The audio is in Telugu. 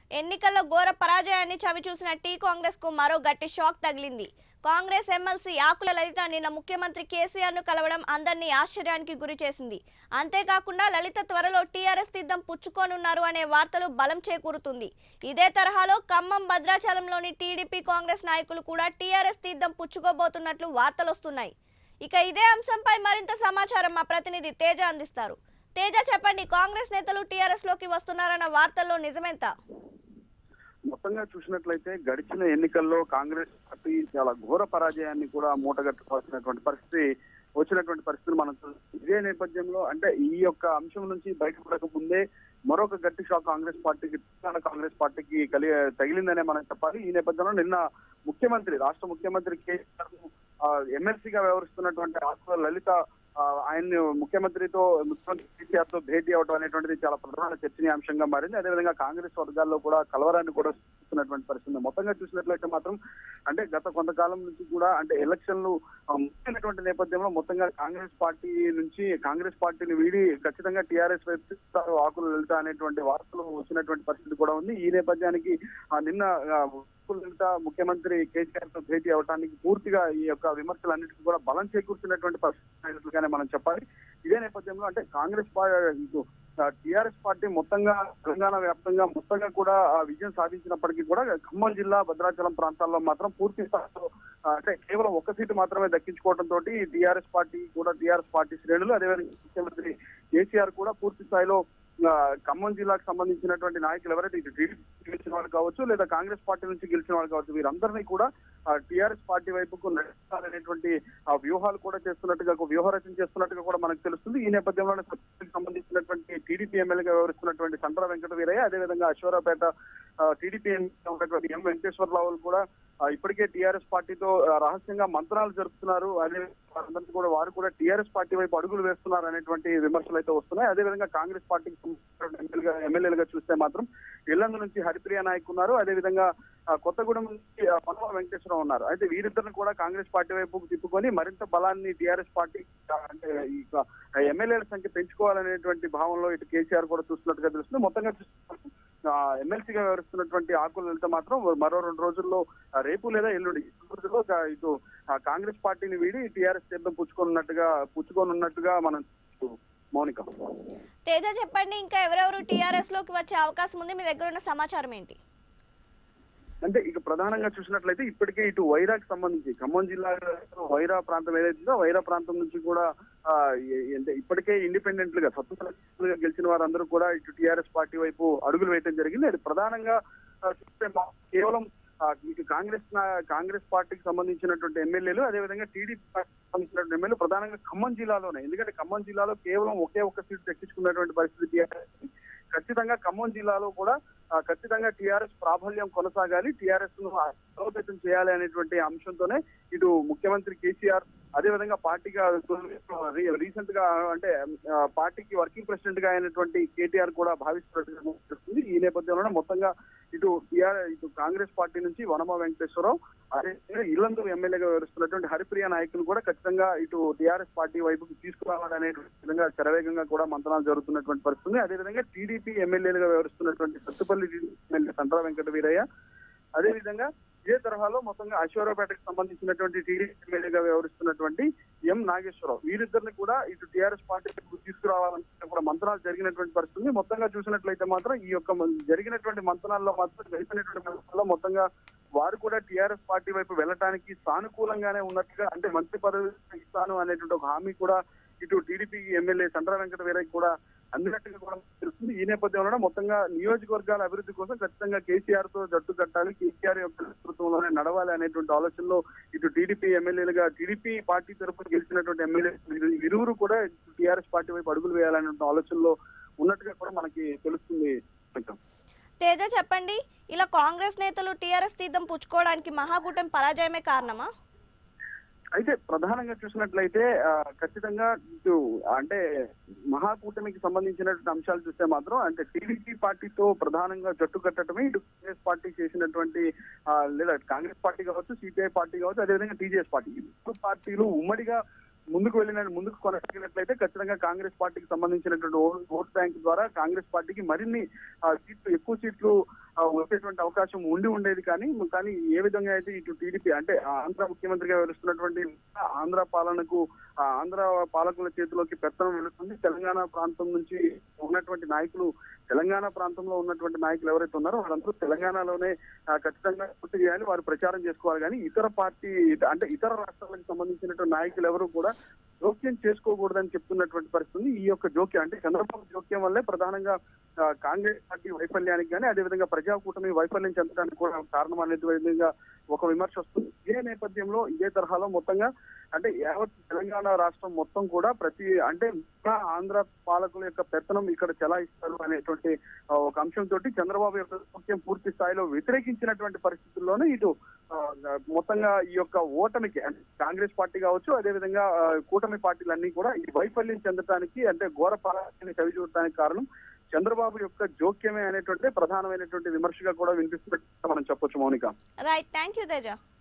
ఎన్నికల్లో ఘోర పరాజయాన్ని చవిచూసిన టీ కాంగ్రెస్ కు మరో గట్టి షాక్ తగిలింది కాంగ్రెస్ ఎమ్మెల్సీ ఆకుల లలిత నిన్న ముఖ్యమంత్రి కేసీఆర్ ను కలవడం అందరినీ ఆశ్చర్యానికి గురి చేసింది అంతేకాకుండా లలిత త్వరలో టీఆర్ఎస్ తీర్థం పుచ్చుకోనున్నారు అనే వార్తలు బలం చేకూరుతుంది ఇదే తరహాలో ఖమ్మం భద్రాచలంలోని టీడీపీ కాంగ్రెస్ నాయకులు కూడా టీఆర్ఎస్ తీర్థం పుచ్చుకోబోతున్నట్లు వార్తలొస్తున్నాయి ఇక ఇదే అంశంపై మరింత సమాచారం మా ప్రతినిధి తేజ అందిస్తారు తేజ చెప్పండి కాంగ్రెస్ నేతలు టీఆర్ఎస్ లోకి వస్తున్నారన్న వార్తల్లో నిజమెంత మొత్తంగా చూసినట్లయితే గడిచిన ఎన్నికల్లో కాంగ్రెస్ పార్టీ చాలా ఘోర పరాజయాన్ని కూడా మూటగట్టుకోవాల్సినటువంటి పరిస్థితి వచ్చినటువంటి పరిస్థితులు మనం చూస్తున్నాం. ఇదే నేపథ్యంలో అంటే ఈ యొక్క అంశం నుంచి బయటపడక ముందే మరొక గట్టి షాక్ కాంగ్రెస్ పార్టీకి తెలంగాణ కాంగ్రెస్ పార్టీకి కలి తగిలిందనే మనం చెప్పాలి ఈ నేపథ్యంలో నిన్న ముఖ్యమంత్రి రాష్ట్ర ముఖ్యమంత్రి కేసీఆర్ ఎమ్మెల్సీగా వ్యవహరిస్తున్నటువంటి ఆకుల లలిత ఆ, ఆయన్ని ముఖ్యమంత్రితో ముఖ్యమంత్రి కేసీఆర్ తో భేటీ అవడం అనేటువంటిది చాలా ప్రధాన చర్చనీయాంశంగా మారింది అదేవిధంగా కాంగ్రెస్ వర్గాల్లో కూడా కలవరాన్ని కూడా చూస్తున్నటువంటి పరిస్థితి ఉంది. మొత్తంగా చూసినట్లయితే మాత్రం అంటే గత కొంతకాలం నుంచి కూడా అంటే ఎలక్షన్లు ఆ, ముగిసినటువంటి నేపథ్యంలో మొత్తంగా కాంగ్రెస్ పార్టీ నుంచి కాంగ్రెస్ పార్టీని వీడి ఖచ్చితంగా టీఆర్ఎస్ వైపు తిప్పుతారు ఆకులు లలిత అనేటువంటి వార్తలు వచ్చినటువంటి పరిస్థితి కూడా ఉంది ఈ నేపథ్యానికి ఆ, నిన్న ఆ, ఆకుల లలిత ముఖ్యమంత్రి కేసీఆర్ తో భేటీ అవడానికి పూర్తిగా ఈ యొక్క విమర్శలన్నిటికీ కూడా బలం చేకూర్చినటువంటి పరిస్థితి అయినట్లుగానే మనం చెప్పాలి ఇదే నేపథ్యంలో అంటే కాంగ్రెస్ పార్టీ టిఆర్ఎస్ పార్టీ మొత్తంగా తెలంగాణ వ్యాప్తంగా మొత్తంగా కూడా ఆ, విజయం సాధించినప్పటికీ కూడా ఖమ్మం జిల్లా భద్రాచలం ప్రాంతాల్లో మాత్రం పూర్తి స్థాయిలో ఆ, అంటే కేవలం ఒక్క సీటు మాత్రమే దక్కించుకోవడం తోటి టిఆర్ఎస్ పార్టీ కూడా టిఆర్ఎస్ పార్టీ శ్రేణులు అదేవిధంగా ముఖ్యమంత్రి కేసీఆర్ కూడా పూర్తి స్థాయిలో ఆ, ఖమ్మం జిల్లాకు సంబంధించినటువంటి నాయకులు ఎవరైతే ఇటు టీడీపీ గెలిచిన వాళ్ళు కావచ్చు లేదా కాంగ్రెస్ పార్టీ నుంచి గెలిచిన వాళ్ళు కావచ్చు వీరందరినీ కూడా టిఆర్ఎస్ పార్టీ వైపుకు నడిపాలనేటువంటి ఆ వ్యూహాలు కూడా చేస్తున్నట్టుగా ఒక వ్యూహ రచన చేస్తున్నట్టుగా కూడా మనకు తెలుస్తుంది ఈ నేపథ్యంలోనే సత్యకి సంబంధించినటువంటి టీడీపీ ఎమ్మెల్యేగా వ్యవహరిస్తున్నటువంటి సంతర వెంకట వీరయ్య అదేవిధంగా అశ్వరాపేట టీడీపీ ఉన్నటువంటి ఎం వెంకటేశ్వరరావు కూడా ఆ, ఇప్పటికే టీఆర్ఎస్ పార్టీతో ఆ, రహస్యంగా మంత్రాలు జరుపుతున్నారు అదే వారందరికీ కూడా వారు కూడా టీఆర్ఎస్ పార్టీ వైపు అడుగులు వేస్తున్నారు అనేటువంటి విమర్శలు అయితే వస్తున్నాయి అదేవిధంగా కాంగ్రెస్ పార్టీకి సంబంధించినటువంటి ఎమ్మెల్యేగా ఎమ్మెల్యేలుగా చూస్తే మాత్రం ఇల్లందు నుంచి హరిప్రియ నాయక్ ఉన్నారు అదేవిధంగా ఆ, కొత్తగూడెం నుంచి ఆ, పనవ వెంకటేశ్వరరావు ఉన్నారు అయితే వీరిద్దరిని కూడా కాంగ్రెస్ పార్టీ వైపుకు తిప్పుకొని మరింత బలాన్ని టీఆర్ఎస్ పార్టీ ఆ, అంటే ఈ ఎమ్మెల్యేల సంఖ్య పెంచుకోవాలనేటువంటి భావంలో ఇటు కేసీఆర్ కూడా చూస్తున్నట్టుగా తెలుస్తుంది మొత్తంగా చూస్తే ఎమ్మెల్సీగా వ్యవహరిస్తున్నటువంటి ఆకుల లలిత మాత్రం మరో రెండు రోజుల్లో ఆ, రేపు లేదా ఎల్లుండి ఈ రోజుల్లో కా- ఇటు ఆ, కాంగ్రెస్ పార్టీని వీడి టీఆర్ఎస్ తీర్థం పుచ్చుకున్నట్టుగా పుచ్చుకోనున్నట్టుగా మనం చూ- మౌనిక తేజ చెప్పండి ఇంకా ఎవరెవరు టీఆర్ఎస్ లోకి వచ్చే అవకాశం ఉంది మీ దగ్గర ఉన్న సమాచారం ఏంటి అంటే ఇక ప్రధానంగా చూసినట్లయితే ఇప్పటికే ఇటు వైరాకి సంబంధించి ఖమ్మం జిల్లా వైరా ప్రాంతం ఏదైతుందో వైరా ప్రాంతం నుంచి కూడా ఆ, ఏ- అంటే ఇప్పటికే ఇండిపెండెంట్ గా స్వతంత్రంగా గెలిచిన వారందరూ కూడా ఇటు టిఆర్ఎస్ పార్టీ వైపు అడుగులు వేయడం జరిగింది అది ప్రధానంగా ఆ, చూస్తే మా- కేవలం ఆ, ఇటు కాంగ్రెస్ నా- కాంగ్రెస్ పార్టీకి సంబంధించినటువంటి ఎమ్మెల్యేలు అదేవిధంగా టీడీపీ పార్టీకి సంబంధించినటువంటి ఎమ్మెల్యేలు ప్రధానంగా ఖమ్మం జిల్లాలోనే ఎందుకంటే ఖమ్మం జిల్లాలో కేవలం ఒకే ఒక్క సీటు దక్కించుకున్నటువంటి పరిస్థితి TRS. ఖచ్చితంగా ఖమ్మం జిల్లాలో కూడా ఆ, ఖచ్చితంగా టిఆర్ఎస్ ప్రాబల్యం కొనసాగాలి టిఆర్ఎస్ ను బలోపేతం చేయాలి అనేటువంటి అంశంతోనే ఇటు ముఖ్యమంత్రి కేసీఆర్ అదేవిధంగా పార్టీగా రీసెంట్ గా అంటే ఆ, పార్టీకి వర్కింగ్ ప్రెసిడెంట్ గా అయినటువంటి కేటీఆర్ కూడా భావిస్తున్నట్టుగా తెలుస్తుంది ఈ నేపథ్యంలోనే మొత్తంగా ఇటు టిఆర్ ఇటు కాంగ్రెస్ పార్టీ నుంచి వనమ వెంకటేశ్వరరావు అదే ఇల్లందు ఎమ్మెల్యేగా వ్యవహరిస్తున్నటువంటి హరిప్రియ నాయకులు కూడా ఖచ్చితంగా ఇటు టిఆర్ఎస్ పార్టీ వైపుకి తీసుకురావాలనే విధంగా శరవేగంగా కూడా మంతనాలు జరుగుతున్నటువంటి పరిస్థితి ఉంది. అదేవిధంగా టీడీపీ ఎమ్మెల్యేలుగా వ్యవహరిస్తున్నటువంటి సత్తుపల్లి ఎమ్మెల్యే సంట్రా వెంకట వీరయ్య అదే విధంగా ఇదే తరహాలో మొత్తంగా అశ్వరావుపేటకు సంబంధించినటువంటి టీడీపీ ఎమ్మెల్యేగా వ్యవహరిస్తున్నటువంటి ఎం నాగేశ్వరరావు వీరిద్దరిని కూడా ఇటు టీఆర్ఎస్ పార్టీ తీసుకురావాలంటే కూడా మంత్రాలు జరిగినటువంటి పరిస్థితి ఉంది. మొత్తంగా చూసినట్లయితే మాత్రం ఈ యొక్క మన- జరిగినటువంటి మంత్రాల్లో మాత్రం జరిగినటువంటి మంత్రాల్లో మొత్తంగా వారు కూడా టీఆర్ఎస్ పార్టీ వైపు వెళ్ళటానికి సానుకూలంగానే ఉన్నట్టుగా అంటే మంత్రి పదవి ఇస్తాను అనేటువంటి ఒక హామీ కూడా ఇటు టీడీపీ ఎమ్మెల్యే చంద్ర వెంకట వీరయ్య కూడా అందినట్టుగా కూడా తెలుస్తుంది ఈ నేపథ్యంలోనే మొత్తంగా నియోజకవర్గాల అభివృద్ధి కోసం ఖచ్చితంగా కేసీఆర్ తో జట్టు కట్టాలి కేసీఆర్ యొక్క నేతృత్వంలోనే నడవాలి అనేటువంటి ఆలోచనలో ఇటు టీడీపీ ఎమ్మెల్యేలుగా టీడీపీ పార్టీ తరఫున గెలిచినటువంటి ఎమ్మెల్యే ఇరువురు కూడా టీఆర్ఎస్ పార్టీ వైపు అడుగులు వేయాలనే ఆలోచనలో ఉన్నట్టుగా కూడా మనకి తెలుస్తుంది విక్రమ్. తేజ చెప్పండి ఇలా కాంగ్రెస్ నేతలు టీఆర్ఎస్ తీర్థం పుచ్చుకోవడానికి మహాకూటమి పరాజయమే కారణమా అయితే ప్రధానంగా చూసినట్లయితే ఆ, ఖచ్చితంగా ఇటు అంటే మహాకూటమికి సంబంధించినటువంటి అంశాలు చూస్తే మాత్రం అంటే టీడీపీ పార్టీతో ప్రధానంగా జట్టు కట్టడమే ఇటు కాంగ్రెస్ పార్టీ చేసినటువంటి ఆ, లేదా కాంగ్రెస్ పార్టీ కావచ్చు సిపిఐ పార్టీ కావచ్చు అదేవిధంగా టీజేఎస్ పార్టీ ఈ మూడు పార్టీలు ఉమ్మడిగా ముందుకు వెళ్ళిన ముందుకు కొనసాగినట్లయితే ఖచ్చితంగా కాంగ్రెస్ పార్టీకి సంబంధించినటువంటి ఓ- ఓట్ బ్యాంక్ ద్వారా కాంగ్రెస్ పార్టీకి మరిన్ని ఆ, సీట్లు ఎక్కువ సీట్లు ఆ, ఆ, వచ్చేటువంటి అవకాశం ఉండి ఉండేది కానీ కానీ ఏ విధంగా అయితే ఇటు టీడీపీ అంటే ఆ ఆంధ్ర ముఖ్యమంత్రిగా వ్యవహరిస్తున్నటువంటి ఆంధ్ర పాలనకు ఆ ఆంధ్ర పాలకుల చేతిలోకి పెత్తనం వెళుతుంది తెలంగాణ ప్రాంతం నుంచి ఉన్నటువంటి నాయకులు తెలంగాణ ప్రాంతంలో ఉన్నటువంటి నాయకులు ఎవరైతే ఉన్నారో వాళ్ళందరూ తెలంగాణలోనే ఆ, ఖచ్చితంగా పూర్తి చేయాలి వారు ప్రచారం చేసుకోవాలి కానీ ఇతర పార్టీ అంటే ఇతర రాష్ట్రాలకు సంబంధించినటువంటి నాయకులు ఎవరు కూడా జోక్యం చేసుకోకూడదని చెప్తున్నటువంటి పరిస్థితి ఈ యొక్క జోక్యం అంటే చంద్రబాబు జోక్యం వల్లే ప్రధానంగా ఆ, కాంగ్రెస్ పార్టీ వైఫల్యానికి కానీ అదేవిధంగా ప్రజా కూటమి వైఫల్యం చెందడానికి కూడా కారణం అనేది విధంగా ఒక విమర్శ వస్తుంది ఇదే నేపథ్యంలో ఇదే తరహాలో మొత్తంగా అంటే యావత్ తెలంగాణ రాష్ట్రం మొత్తం కూడా ప్రతి అంటే ఇంకా ఆంధ్ర పాలకుల యొక్క పెత్తనం ఇక్కడ చెలాయిస్తారు అనేటువంటి ఆ, ఒక అంశంతో చంద్రబాబు యొక్క జోక్యం పూర్తి స్థాయిలో వ్యతిరేకించినటువంటి పరిస్థితుల్లోనే ఇటు ఆ, మొత్తంగా ఈ యొక్క ఓటమికి అంటే కాంగ్రెస్ పార్టీ కావచ్చు అదేవిధంగా ఆ, కూటమి పార్టీలన్నీ కూడా ఈ వైఫల్యం చెందడానికి అంటే ఘోర పరాజయాన్ని చవి చూడటానికి కారణం చంద్రబాబు యొక్క జోక్యమే అనేటువంటి ప్రధానమైనటువంటి విమర్శగా కూడా వినిపిస్తున్నట్టు మనం చెప్పొచ్చు Mounika right thank you Teja